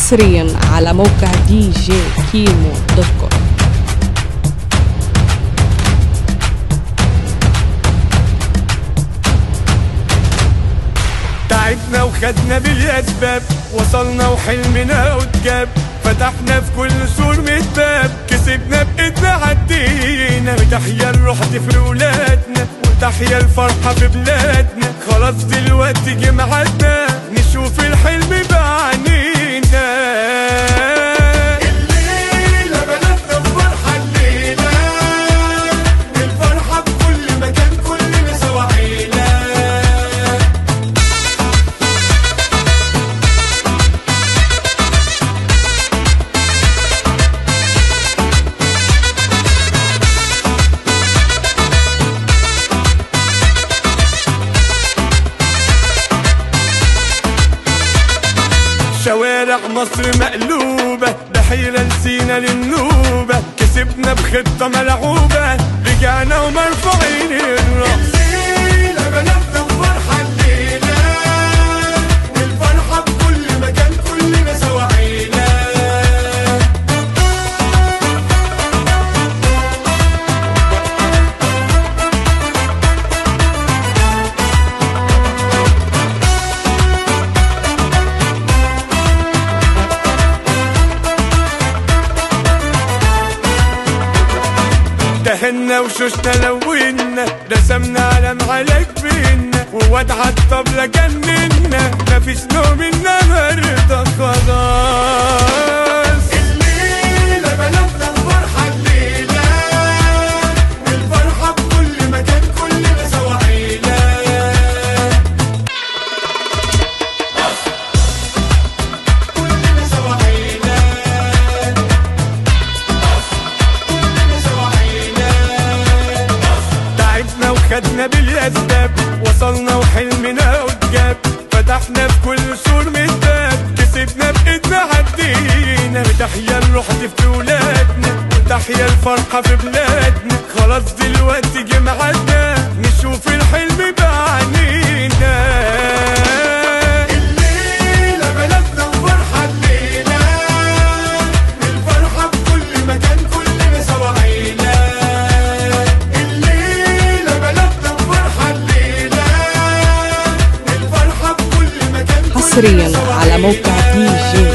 حصريا على موقع دي جي كيمو دوت كوم تعبنا وخدنا بالاسباب وصلنا وحلمنا واتجاب فتحنا في كل سور متباب كسبنا بايدنا عدينا وتحيا الروح دي في ولادنا وتحيا الفرحة في بلادنا خلاص دلوقتي جه ميعادنا نشوف الحلم بعينينا الليلة بلدنا بفرحة الليلة الفرحة في كل مكان كلنا سوا عيلة شوارع مصر مقلوبة بحيرة نسينا للنوبة كسبنا بخطة ملعوبة رجعنا ومرفوعين الرأس الليلة بلدنا وفرحة الليلة والفرحة بكل مكان كلنا سوا عيلة دهنا وشوشنا لونا رسمنا علم على جبيننا وواد عالطبلة جننا مفيش نوم النهاردة خلاص الليلة بلدنا الفرحة الليلة الفرحة بكل مكان كلنا سوا عيلة كلنا سوا عيلة كلنا سوا عيلة تعبنا وخدنا بالاسباب وصلنا وحلمنا واتجاب فتحنا في كل سور متباب كسبنا بايدنا عدينا وتحيا الروح دي في ولادنا وتحيا الفرحة في بلادنا خلاص دلوقتي جه ميعادنا نشوف الحلم بعينينا الليلة بلدنا وفرحة الليلة الفرحة في كل مكان كلنا سوا عيلة الليلة بلدنا وفرحة الليلة الفرحة في كل مكان كلنا حصريا سوا على موقع عيلة. دي جي